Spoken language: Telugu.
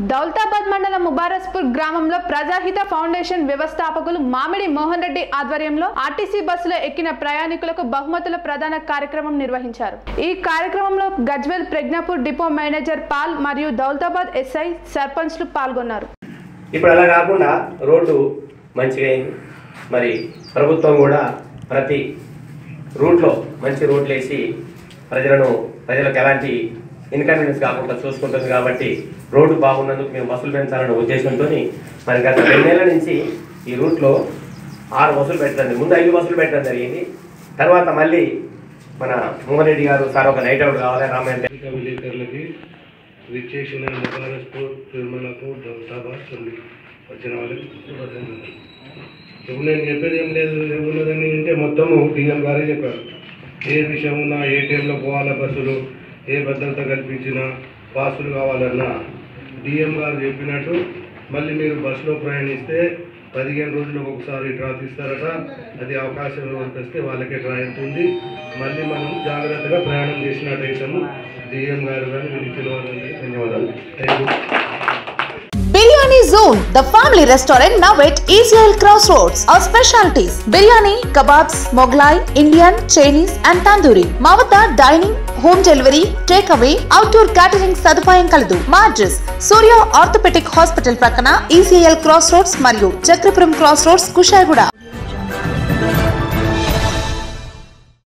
దౌలతాబాద్ మండలం ముబారస్పూర్ గ్రామంలో ప్రజాహిత ఫౌండేషన్ వ్యవస్థాపకులు మామిడి మోహన్ రెడ్డి ఆధ్వర్యంలో ఆర్టీసీ బస్సులో ఎక్కిన ప్రయాణికులకు బహుమతుల ప్రధాన కార్యక్రమం నిర్వహించారు ఈ కార్యక్రమంలో గజ్వెల్ ప్రజ్ఞాపూర్ డిపో మేనేజర్ పాల్ మరియు దౌలతాబాద్ ఎస్ఐ సర్పంచ్లు పాల్గొన్నారు ఇప్పుడు అలా కాకుండా రోడ్డు మంచిగా అయింది మరి ప్రభుత్వం కూడా ప్రతి రూట్లో మంచి రోడ్లు వేసి ప్రజలను ప్రజలకు ఎలాంటి ఇన్కన్వీనియన్స్ కాకుండా చూసుకుంటుంది కాబట్టి రోడ్డు బాగున్నందుకు మేము బస్సులు పెంచాలనే ఉద్దేశంతో మరి గత రెండేళ్ల నుంచి ఈ రూట్లో ఆరు బస్సులు పెట్టడం ముందు ఐదు బస్సులు పెట్టడం జరిగింది తర్వాత మళ్ళీ మన మోహన్ రెడ్డి గారు సార్ ఒక నైట్ అవుట్ కావాలి రామాయణ పత్రికా విలేకరులకి విచ్చేసిన ముఖాలస్పూర్ తిరుమలకు దౌతాబాద్ తొమ్మిది వచ్చిన వాళ్ళకి శుభాకాంక్షలు. ఇప్పుడు నేను చెప్పేది ఏం లేదు ఏమున్నదని అంటే మొత్తము డిఎం గారే చెప్పారు ఏ విషయం ఉన్నా ఏ టైంలో పోవాలా బస్సులు ఏ భద్రత కల్పించినా పాసులు కావాలన్నా డిఎం గారు చెప్పినట్టు మళ్ళీ మీరు బస్సులో ప్రయాణిస్తే పదిహేను రోజులకు ఒకసారి డ్రా తీస్తారట అది అవకాశం ఎవరికి వస్తే వాళ్ళకే డ్రా అవుతుంది మళ్ళీ మనం జాగ్రత్తగా ప్రయాణం చేసినట్టయితాము డిఎం గారు కానీ మీరు ఇచ్చిన వారందరికీ ధన్యవాదాలు thank you Biryani Zone, the family restaurant now at ECL Crossroads. Our specialties biryani, kebabs, Moglai, Indian, Chinese, and tandoori. మా వద్ద dining home delivery take away outdoor catering సదుపాయం కలదు మా అడ్రస్ సూర్య ఆర్థోపెటిక్ హాస్పిటల్ ప్రక్కన ఈసీఎల్ క్రాస్ రోడ్స్ మరియు చక్రపురం క్రాస్ రోడ్స్ కుషాయిగూడ